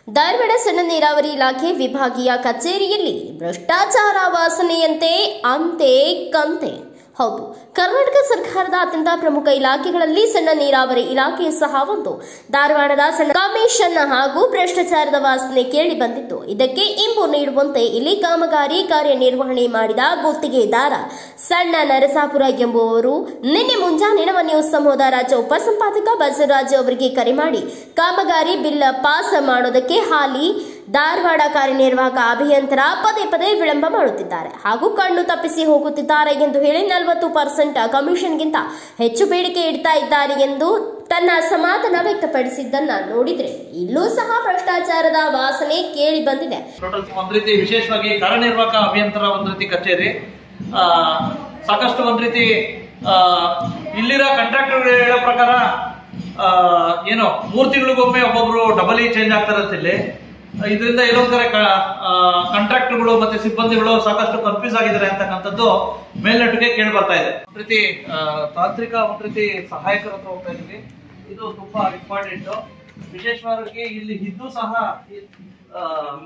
ಧಾರವಾಡ ಸಣ್ಣ ನೀರಾವರಿ ಇಲಾಖೆ ವಿಭಾಗೀಯ ಕಚೇರಿಯಲ್ಲಿ ಭ್ರಷ್ಟಾಚಾರ ವಾಸನೆಯಂತೆ ಅಂತೆ ಕಂತೆ ಹೌದು ಕರ್ನಾಟಕ ಸರ್ಕಾರದ ಅತ್ಯಂತ ಪ್ರಮುಖ ಇಲಾಖೆಗಳಲ್ಲಿ ಸಣ್ಣ ನೀರಾವರಿ ಇಲಾಖೆ ಸಹ ಒಂದು ಧಾರವಾಡದ ಸಣ್ಣ ಕಮಿಷನ್ ಹಾಗೂ ಭ್ರಷ್ಟಾಚಾರದ ವಾಸನೆ ಕೇಳಿ ಬಂದಿತ್ತು ಇದಕ್ಕೆ ಇಂಬು ನೀಡುವಂತೆ ಇಲ್ಲಿ ಕಾಮಗಾರಿ ಕಾರ್ಯನಿರ್ವಹಣೆ ಮಾಡಿದ ಗುತ್ತಿಗೆದಾರ ಸಣ್ಣ ನರಸಾಪುರ ಎಂಬುವವರು ನಿನ್ನೆ ಮುಂಜಾನೆ ನಮ್ಮ ನ್ಯೂಸ್ ಸಮೂಹದ ರಾಜ್ಯ ಉಪಸಂಪಾದಕ ಬಸವರಾಜ್ ಅವರಿಗೆ ಕರೆ ಮಾಡಿ ಕಾಮಗಾರಿ ಬಿಲ್ ಪಾಸ್ ಮಾಡೋದಕ್ಕೆ ಹಾಲಿ ಧಾರವಾಡ ಕಾರ್ಯನಿರ್ವಾಹಕ ಅಭಿಯಂತರ ಪದೇ ಪದೇ ವಿಳಂಬ ಮಾಡುತ್ತಿದ್ದಾರೆ ಹಾಗೂ ಕಣ್ಣು ತಪ್ಪಿಸಿ ಹೋಗುತ್ತಿದ್ದಾರೆ ಎಂದು ಹೇಳಿ ನಲವತ್ತು ಪರ್ಸೆಂಟ್ ಕಮಿಷನ್ಗಿಂತ ಹೆಚ್ಚು ಬೇಡಿಕೆ ಇಡ್ತಾ ಇದ್ದಾರೆ ಎಂದು ತನ್ನ ಅಸಮಾಧಾನ ವ್ಯಕ್ತಪಡಿಸಿದ್ದನ್ನ ನೋಡಿದ್ರೆ ಇಲ್ಲೂ ಸಹ ಭ್ರಷ್ಟಾಚಾರದ ವಾಸನೆ ಕೇಳಿ ಬಂದಿದೆ ಟೋಟಲ್ ಒಂದ್ ರೀತಿ ವಿಶೇಷವಾಗಿ ಕಾರ್ಯನಿರ್ವಾಹಕ ಅಭಿಯಂತರ ಒಂದ್ ರೀತಿ ಕಚೇರಿ ಆ, ಸಾಕಷ್ಟು ಒಂದ್ ರೀತಿ ಆ, ಇಲ್ಲಿರೋ ಕಾಂಟ್ರಾಕ್ಟರ್ ಹೇಳೋ ಪ್ರಕಾರ ಆ, ಏನು ಮೂರ್ ತಿಂಗಳಿಗೊಮ್ಮೆ ಒಬ್ಬೊಬ್ರು ಡಬಲಿ ಚೇಂಜ್ ಆಗ್ತಾರೆ ಅಂತ ಇಲ್ಲಿ ಇದರಿಂದ ಏನೊಂದ್ ಕಡೆ ಕಾಂಟ್ರಾಕ್ಟರ್ಗಳು ಮತ್ತೆ ಸಿಬ್ಬಂದಿಗಳು ಸಾಕಷ್ಟು ಕನ್ಫ್ಯೂಸ್ ಆಗಿದ್ದಾರೆ ಅಂತಕ್ಕಂಥದ್ದು ಮೇಲ್ನಟ್ಟಿಗೆ ಕೇಳಿ ಬರ್ತಾ ಇದೆ ಒಂದ್ ರೀತಿ ಆ, ತಾಂತ್ರಿಕ ಒಂದ್ ರೀತಿ ಸಹಾಯಕರ ಹತ್ರ ಹೋಗ್ತಾ ಇದ್ವಿ ಇದು ತುಂಬಾ ಇಂಪಾರ್ಟೆಂಟ್ ವಿಶೇಷವಾಗಿ ಇಲ್ಲಿ ಇದ್ದು ಸಹ ಈ, ಆ,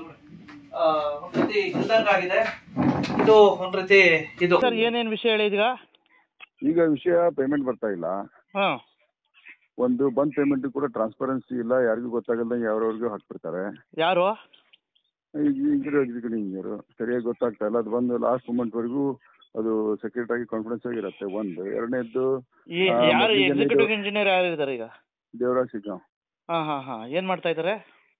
ಆ, ಒಂದ್ ರೀತಿ ಇಲ್ದಂಗಾಗಿದೆ ಇದು ಒಂದ್ ರೀತಿ ಇದು ಸರ್ ಏನೇನು ವಿಷಯ ಹೇಳಿ ಈಗ ಈಗ ವಿಷಯ ಪೇಮೆಂಟ್ ಬರ್ತಾ ಇಲ್ಲ ಹಾಂ ಒಂದು ಬಂದ್ ಪೇಮೆಂಟ್ ಕೂಡ ಟ್ರಾನ್ಸ್ಪರೆನ್ಸಿ ಇಲ್ಲ ಯಾರಿಗೂ ಗೊತ್ತಾಗಲ್ದಂಗೆ ಯಾವ್ಯಾವ್ರಿಗೂ ಹಾಕ್ಬಿಡ್ತಾರೆ ಯಾರು ಈಗ ಇಂಜಿನಿಯರ್ ಎಕ್ಸಿಕ್ಯೂಟಿವ್ ಇಂಜಿನಿಯರ್ ಸರಿಯಾಗಿ ಗೊತ್ತಾಗ್ತಾ ಇಲ್ಲ ಅದು ಬಂದು ಲಾಸ್ಟ್ ಮೂಮೆಂಟ್ವರೆಗೂ ಅದು ಸೆಕ್ರೆಟ್ ಆಗಿ ಕಾನ್ಫಿಡೆನ್ಸ್ ಆಗಿರುತ್ತೆ ಒಂದು ಎರಡನೇದ್ದು ಈ ಆ, ಯಾರು ಮೊದ್ಲಿಗೆ ಎಕ್ಸಿಕ್ಯೂಟಿವ್ ಇದು- ಇಂಜಿನಿಯರ್ ಯಾರು ಇದ್ದಾರೆ ಈಗ ದೇವರಾಜ್ ಸಿಗ್ಗಾಂವ್ ಹಾಂ ಹಾಂ ಹಾಂ ಏನು ಮಾಡ್ತಾ ಇದ್ದಾರೆ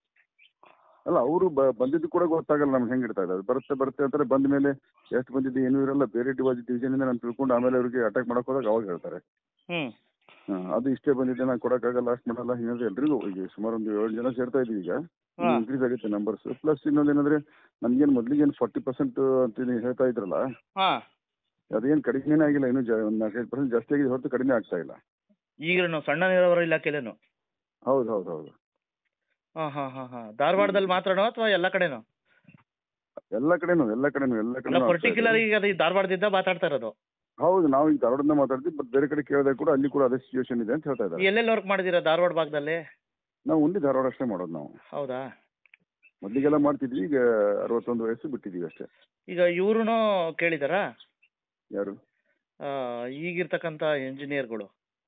ಅಲ್ಲ ಅವರು ಬಂದಿದ್ದು ಕೂಡ ಗೊತ್ತಾಗಲ್ಲ ನಮ್ಗೆ ಹೆಂಗೆ ಇಡ್ತಾ ಇದ್ದಾರೆ ಬರುತ್ತೆ ಬರುತ್ತೆ ಅಂತಾರೆ ಬಂದ ಮೇಲೆ ಎಷ್ಟು ಬಂದಿದ್ದು ಏನೂ ಇರಲ್ಲ ಬೇರೆ ಡಿವಾಜ್ ಡಿವಿಷನಿಂದ ನಾನು ತಿಳ್ಕೊಂಡು ಆಮೇಲೆ ಅವರಿಗೆ ಅಟ್ಯಾಕ್ ಮಾಡಕ್ ಹೋದಾಗ ಅವಾಗ ಹೇಳ್ತಾರೆ ಹ್ಞೂ ಹಾ, ಅದು ಇಷ್ಟೇ ಬಂದಿದೆ ನಾನು ಕೊಡೋಕ್ಕಾಗಲ್ಲ ಅಷ್ಟು ಮಾಡಲ್ಲ ಹಿಂಗಂದ್ರೆ ಎಲ್ರಿಗೂ ಈಗ ಸುಮಾರು ಒಂದು ಏಳು ಜನ ಸೇರ್ತಾ ಇದೀವಿ ಈಗ ಹಾಂ ಇನ್ಕ್ರೀಸ್ ಆಗುತ್ತೆ ನಂಬರ್ಸ್ ಪ್ಲಸ್ ಇನ್ನೊಂದೇನಂದ್ರೆ ನಮ್ಗೇನು ಮೊದ್ಲಿಗೇನು ಫಾರ್ಟಿ ಪರ್ಸೆಂಟ್ ಅಂತ ನೀವು ಹೇಳ್ತಾ ಇದ್ರಲ್ಲ ಹಾಂ ಅದೇನು ಕಡಿಮೆನೇ ಆಗಿಲ್ಲ ಇನ್ನೂ ಜಾ ಒಂದು ನಾಲ್ಕೈದು ಪರ್ಸೆಂಟ್ ಜಾಸ್ತಿ ಆಗಿದೆ ಹೊರತು ಕಡಿಮೆ ಆಗ್ತಾ ಇಲ್ಲ ಈಗೇನು ಸಣ್ಣ ನೀರಾವರಿ ಇಲಾಖೆಲೇನು ಹೌದು ಹೌದು ಹೌದು ಹಾಂ ಹಾಂ ಹಾಂ ಹಾಂ ಧಾರವಾಡದಲ್ಲಿ ಮಾತ್ರನೋ ಅಥವಾ ಎಲ್ಲ ಕಡೆನೋ ಎಲ್ಲ ಕಡೆನೂ ಎಲ್ಲ ಕಡೆನೂ ಎಲ್ಲ ಅಲ್ಲ ಕಡೆನೂ ಆಗ್ತಾ ಇದೆ. ಪರ್ಟಿಕ್ಯುಲರ್ ಈಗ ಅದು ಈ ಧಾರವಾಡದಿಂದ ಮಾತಾಡ್ತಾ ಇರೋದು ಹೌದು ನಾವು ಈಗ ಧಾರವಾಡದಿಂದ ಮಾತಾಡ್ತೀವಿ ಬಟ್ ಬೇರೆ ಕಡೆ ಕೇಳಿದಾಗ ಕೂಡ ಅಲ್ಲಿ ಕೂಡ ಅದೇ ಸಿಚುವೇಶನ್ ಇದೆ ಅಂತ ಹೇಳ್ತಾ ಇದ್ದಾರೆ ಎಲ್ಲೆಲ್ಲಿ ವರ್ಕ್ ಮಾಡಿದ್ದೀರಾ ಧಾರವಾಡ ಭಾಗದಲ್ಲಿ ನಾವು ಒಂದೇ ಧಾರವಾಡ ಅಷ್ಟೇ ಮಾಡೋದು ನಾವು ಹೌದಾ ಮೊದಲಿಗೆಲ್ಲ ಮಾಡ್ತಿದ್ವಿ ಈಗ ಅರವತ್ತೊಂದು ವಯಸ್ಸು ಬಿಟ್ಟಿದ್ದೀವಿ ಅಷ್ಟೇ ಈಗ ಇವ್ರೂ ಕೇಳಿದಾರಾ ಯಾರು ಆ, ಈಗಿರ್ತಕ್ಕಂಥ ಇಂಜಿನಿಯರ್ಗಳು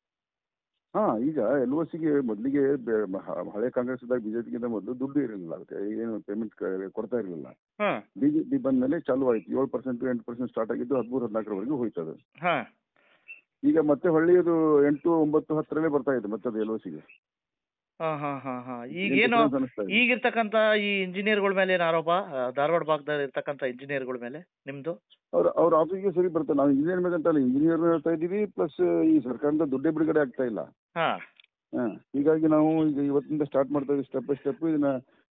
ಹಾಂ ಈಗ ಎಲ್ ಒ ಸಿಗೆ ಮೊದಲಿಗೆ ಹಳೆ ಕಾಂಗ್ರೆಸ್ ಇದ್ದಾಗ ಬಿ ಜೆ ಪಿಗಿಂತ ಮೊದಲು ದುಡ್ಡು ಇರಲಿಲ್ಲ ಅದಕ್ಕೆ ಏನು ಪೇಮೆಂಟ್ ಕೊಡ್ತಾ ಇರಲಿಲ್ಲ ಹಾಂ ಬಿ ಜೆ ಪಿ ಬಂದ ಮೇಲೆ ಚಾಲು ಆಯಿತು ಏಳು ಪರ್ಸೆಂಟ್ ಎಂಟು ಪರ್ಸೆಂಟ್ ಸ್ಟಾರ್ಟ್ ಆಗಿದ್ದು ಹದಿಮೂರು ಹದಿನಾಲ್ಕರವರೆಗೂ ಹೋಯ್ತು ಅದು ಹಾಂ ಈಗ ಮತ್ತೆ ಹೊಳ್ಳಿ ಅದು ಎಂಟು ಒಂಬತ್ತು ಹತ್ತರಲ್ಲೇ ಬರ್ತಾ ಇದೆ ಮತ್ತೆ ಅದು ಎಲ್ ಒ ಸಿಗೆ ಹಾಂ ಹಾಂ ಹಾಂ ಹಾಂ ಈಗೇನು ಈಗಿರ್ತಕ್ಕಂಥ ಈ ಇಂಜಿನಿಯರ್ಗಳ ಮೇಲೆ ಏನು ಆರೋಪ ಆ, ಧಾರವಾಡ ಭಾಗದಲ್ಲಿ ಇರ್ತಕ್ಕಂಥ ಇಂಜಿನಿಯರ್ಗಳ ಮೇಲೆ ನಿಮ್ಮದು ಅವ್ರ ಅವ್ರ ಆಫೀಸ್ಗೆ ಸರಿ ಬರ್ತಾರೆ ನಾವು ಇಂಜಿನಿಯರ್ ಮೇಲೆ ಅಂತಲ್ಲ ಇಂಜಿನಿಯರ್ ಹೇಳ್ತಾ ಇದ್ದೀವಿ ಪ್ಲಸ್ ಈ ಸರ್ಕಾರದಿಂದ ದುಡ್ಡೇ ಬಿಡುಗಡೆ ಆಗ್ತಾ ಇಲ್ಲ ಹಾಂ ಹಾಂ ಹೀಗಾಗಿ ನಾವು ಈಗ ಇವತ್ತಿಂದ ಸ್ಟಾರ್ಟ್ ಮಾಡ್ತಾ ಇದ್ದೀವಿ ಸ್ಟೆಪ್ ಬೈ ಸ್ಟೆಪ್ ಇದನ್ನ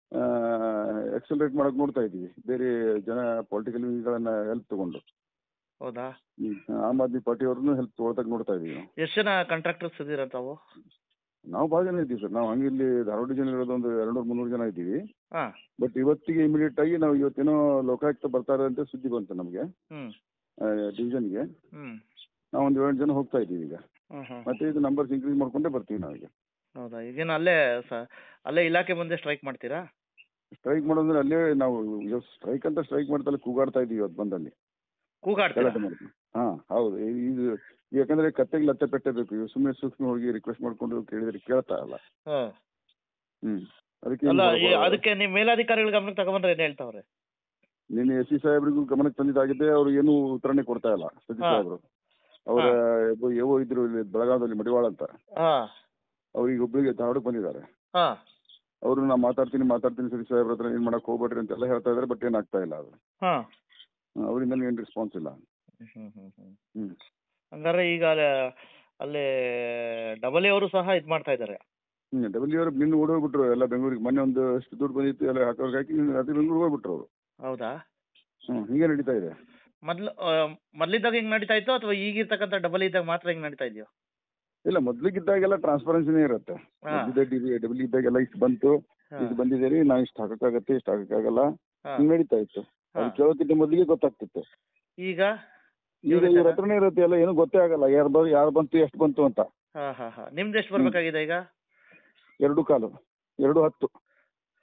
ಎಕ್ಸಲರೇಟ್ ಮಾಡಕ್ಕೆ ನೋಡ್ತಾ ಇದ್ದೀವಿ ಬೇರೆ ಜನ ಪೊಲಿಟಿಕಲ್ ಗಳನ್ನ ಹೆಲ್ಪ್ ತಗೊಂಡು ಹೌದಾ ಹ್ಮ್. ಆಮ್ ಆದ್ಮಿ ಪಾರ್ಟಿ ಅವ್ರನ್ನು ಹೆಲ್ಪ್ ತಗೊಳ್ತಕ್ಕೆ ನೋಡ್ತಾ ಇದ್ದೀವಿ ನಾವು ಎಷ್ಟು ಜನ ಕಾಂಟ್ರಾಕ್ಟರ್ಸ್ ಇದ್ದೀರಾ ತಾವು ನಾವು ಭಾಳ ಜನ ಇದ್ದೀವಿ ಸರ್ ನಾವು ಹಂಗೆ ಇಲ್ಲಿ ಧಾರವಾಡ ಜನ ಇರೋದು ಒಂದು ಎರಡು ಮುನ್ನೂರು ಜನ ಇದ್ದೀವಿ ಹಾಂ ಬಟ್ ಇವತ್ತಿಗೆ ಇಮಿಡಿಯೇಟ್ ಆಗಿ ನಾವು ಇವತ್ತೇನೋ ಲೋಕಾಯುಕ್ತ ಬರ್ತಾರೆ ಅಂತ ಸುದ್ದಿ ಬಂತು ನಮಗೆ ಹ್ಞೂ ಡಿವಿಷನ್ಗೆ ಹ್ಞೂ ನಾವು ಒಂದು ಏಳು ಜನ ಹೋಗ್ತಾ ಇದ್ದೀವಿ ಈಗ ಹ್ಞೂ ಹ್ಞೂ ಮತ್ತೆ ಇದು ನಂಬರ್ಸ್ ಇನ್ಕ್ರೀಸ್ ಮಾಡ್ಕೊಂಡೇ ಬರ್ತೀವಿ ನಾವೀಗ ಹೌದಾ ಈಗೇನು ಅಲ್ಲೇ ಸ ಅಲ್ಲೇ ಇಲಾಖೆ ಮುಂದೆ ಸ್ಟ್ರೈಕ್ ಮಾಡ್ತೀರಾ ಸ್ಟ್ರೈಕ್ ಮಾಡೋದ್ರೆ ಅಲ್ಲೇ ನಾವು ಸ್ಟ್ರೈಕ್ ಅಂತ ಸ್ಟ್ರೈಕ್ ಮಾಡ್ತಲ್ಲ ಕೂಗಾಡ್ತಾ ಇದ್ದೀವಿ ಇವತ್ತು ಬಂದಲ್ಲಿ ಕೂಗಾಡ್ತೀರಾ ಗಲಾಟೆ ಮಾಡ್ತೀವಿ ಹಾಂ ಹೌದು ಇದು ಯಾಕಂದ್ರೆ ಕತ್ತೆಗೆ ಲತ್ತೆ ಪೆಟ್ಟೆ ಬೇಕು ಇವು ಸುಮ್ಮನೆ ಸೂಕ್ಷ್ಮ ಹೋಗಿ ರಿಕ್ವೆಸ್ಟ್ ಮಾಡ್ಕೊಂಡು ಕೇಳಿದ್ರೆ ಕೇಳ್ತಾ ಇಲ್ಲ ಹಾಂ ಹ್ಮ್ ಅದಕ್ಕೆ ಅಲ್ಲ ಏನು ಈ- ಮಾಡ್ಬೋದು? ಅದಕ್ಕೆ ನಿಮ್ಮ ಮೇಲಾಧಿಕಾರಿಗಳ ಗಮನಕ್ಕೆ ತಗೊಂಡ್ರೆ ಏನು ಹೇಳ್ತಾವ್ರೆ ನಿನ್ನೆ ಎಸ್ ಸಿ ಸಾಹೇಬ್ರಿಗೂ ಗಮನಕ್ಕೆ ತಂದಿದ್ದಾಗಿದೆ ಅವರು ಏನೂ ಉತ್ತರನೇ ಕೊಡ್ತಾ ಇಲ್ಲ ಸತೀಶ್ ಹಾ. ಸಾಹೇಬ್ರು ಅವರ ಎವೋ ಇದ್ರು ಇಲ್ಲಿ ಬೆಳಗಾವದಲ್ಲಿ ಮಡಿವಾಳ ಅಂತ ಹಾಂ ಅವ್ರಿಗೆ ಹುಬ್ಳಿಗೆ ಧಾರವಾಡಕ್ಕೆ ಬಂದಿದ್ದಾರೆ ಹಾಂ ಅವರು ನಾ ಮಾತಾಡ್ತೀನಿ ಮಾತಾಡ್ತೀನಿ ಸತೀಶ್ ಸಾಹೇಬ್ರ ಹತ್ರ ಏನು ಮಾಡಕ್ಕೆ ಹೋಗ್ಬೇಡ್ರಿ ಅಂತೆಲ್ಲ ಹೇಳ್ತಾ ಇದ್ದಾರೆ ಬಟ್ ಏನಾಗ್ತಾ ಇಲ್ಲ ಅದು ಹಾಂ ಅವರಿಂದ ಏನು ರೆಸ್ಪಾನ್ಸ್ ಇಲ್ಲ ಹ್ಞೂ ಹ್ಞೂ ಹ್ಞೂ ಹ್ಮ್ ಹಂಗಾರೆ ಈಗ ಅಲ್ಲೇ- ಅಲ್ಲಿ ಡಬಲ್ ಅವರು ಸಹ ಇದು ಮಾಡ್ತಾ ಇದ್ದಾರೆ ಹ್ಮ್ ಡಬ್ಲ್ಯೂ ಅವ್ರು ನಿನ್ನೆ ಓಡಿ ಹೋಗ್ಬಿಟ್ರು ಎಲ್ಲ ಬೆಂಗಳೂರಿಗೆ ಮೊನ್ನೆ ಒಂದು ಅಷ್ಟು ದುಡ್ಡು ಬಂದಿತ್ತು ಎಲ್ಲ ಹಾಕೋರ್ಗೆ ಹಾಕಿ ಅದೇ ಬೆಂಗಳೂರಿಗೆ ಹೋಗ್ಬಿಟ್ರು ಅವರು ಹೌದಾ ಹ್ಮ್ ಹೀಗೆ ನಡೀತಾ ಇದೆ ಮೊದ್ಲು ಆ, ಮೊದ್ಲಿದ್ದಾಗ ಹಿಂಗೆ ನಡೀತಾ ಇತ್ತು ಅಥವಾ ಈಗಿರ್ತಕ್ಕಂಥ ಡಬಲ್ ಇದ್ದಾಗ ಮಾತ್ರ ಹಿಂಗೆ ನಡೀತಾ ಇದೆಯೋ ಇಲ್ಲ ಮೊದ್ಲಿಗಿದ್ದಾಗೆಲ್ಲ ಟ್ರಾನ್ಸ್ಪರೆನ್ಸಿನೇ ಇರುತ್ತೆ ಹಾ. ಮೊದಲಿದ್ದ ಡಬ್ಲ್ಯೂ ಇದ್ದಾಗೆಲ್ಲ ಇಷ್ಟು ಬಂತು ಇದು ಬಂದಿದೆ ರೀ ನಾವು ಇಷ್ಟು ಹಾಕಕ್ಕಾಗತ್ತೆ ಇಷ್ಟು ಹಾಕಕ್ಕಾಗಲ್ಲ ಹಾಂ ಹಿಂಗ್ ನಡೀತಾ ಇತ್ತು ಅದು ಕೇಳೋಕ್ಕಿಂತ ಮೊದಲಿಗೆ ಗೊತ್ತಾಗ್ತಿತ್ತು ಈಗ ಈಗ ಇವ್ರ ಹತ್ರನೇ ಇರುತ್ತೆ ಎಲ್ಲ ಏನೂ ಗೊತ್ತೇ ಆಗಲ್ಲ ಯಾರು ಬ ಯಾರು ಬಂತು ಎಷ್ಟು ಬಂತು ಅಂತ ಹಾಂ ಹಾಂ ಹಾಂ ನಿಮ್ದು ಎಷ್ಟು ಬರಬೇಕಾಗಿದೆ ಈಗ ಎರಡು ಕಾಲು ಎರಡು ಹತ್ತು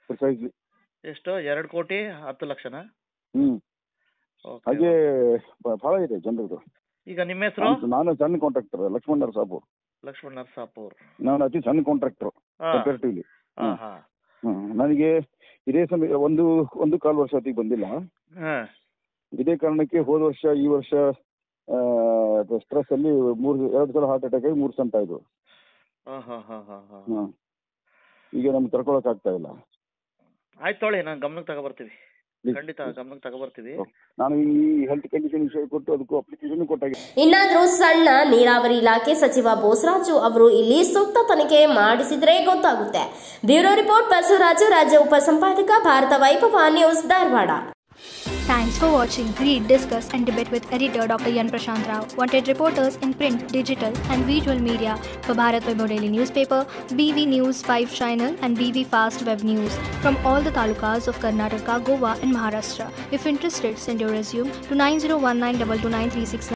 ಪ್ರಿಸೈಸ್ಲಿ ಎಷ್ಟು ಎರಡು ಕೋಟಿ ಹತ್ತು ಲಕ್ಷನಾ ಹ್ಮ್ ಓಕೆ ಹಾಗೆ ಬ- ಬಹಳ ಇದೆ ಜನರದು ಈಗ ನಿಮ್ಮ ಹೆಸರು ನಾನು ಸಣ್ಣ ಕಾಂಟ್ರಾಕ್ಟರ್ ಲಕ್ಷ್ಮಣ್ ನರಸಾಪುರ್ ಲಕ್ಷ್ಮಣ್ ನರ್ಸಾಪುರ್ ನಾನು ಅತಿ ಸಣ್ಣ ಕಾಂಟ್ರಾಕ್ಟರ್ ಹಾಂ ಕಂಪೇರಿಟಿವ್ಲಿ ಹಾಂ ಹಾಂ ಹ್ಮ್ ನನಗೆ ಇದೇ ಸಮಯ ಒಂದು ಒಂದು ಕಾಲು ವರ್ಷ ಹೊತ್ತಿಗೆ ಬಂದಿಲ್ಲ ಹಾಂ ಇದೇ ಕಾರಣಕ್ಕೆ ಹೋದ ವರ್ಷ ಈ ವರ್ಷ ಸ್ಟ್ರೆಸ್ ಅಲ್ಲಿ ಮೂರು ಎರಡು ಸಲ ಹಾರ್ಟ್ ಅಟ್ಯಾಕ್ ಆಗಿ ಮೂರು ಸಂತ ಆಯ್ತು ಹಾಂ ಹಾಂ ಹಾಂ ಹಾಂ ಹಾಂ ಹ್ಮ್ ಈಗ ನಮ್ಗೆ ತಡ್ಕೊಳಕ್ ಆಗ್ತಾ ಇಲ್ಲ ಆಯ್ತು ತೊಗೊಳ್ಳಿ ನಾನು ಗಮನಕ್ಕೆ ತಗೊಬರ್ತೀವಿ Please, ಖಂಡಿತ please. ಗಮನಕ್ಕೆ ತಗೊಬರ್ತೀವಿ ನಾನು ಈ ಹೆಲ್ತ್ ಕಂಡೀಷನ್ ವಿಷಯ ಕೊಟ್ಟು ಅದಕ್ಕೂ ಅಪ್ಲಿಕೇಶನ್ ಕೊಟ್ಟಾಗ ಇನ್ನಾದ್ರೂ ಸಣ್ಣ ನೀರಾವರಿ ಇಲಾಖೆ ಸಚಿವ ಬೋಸರಾಜು ಅವರು ಇಲ್ಲಿ ಸೂಕ್ತ ತನಿಖೆ ಮಾಡಿಸಿದ್ರೆ ಗೊತ್ತಾಗುತ್ತೆ ಬ್ಯೂರೋ ರಿಪೋರ್ಟ್ ಬಸವರಾಜು ರಾಜ್ಯ ಉಪಸಂಪಾದಕ Bharata Vaibhava news Dharwad Thanks for watching. Read, discuss, and debate with editor Dr. Yan Prashant Rao. Wanted reporters in print, digital, and visual media for Bharat Vaibhav Daily Newspaper, BV News 5 Channel, and BV Fast Web News from all the talukas of Karnataka, Goa, and Maharashtra. If interested, send your resume to 9019229369.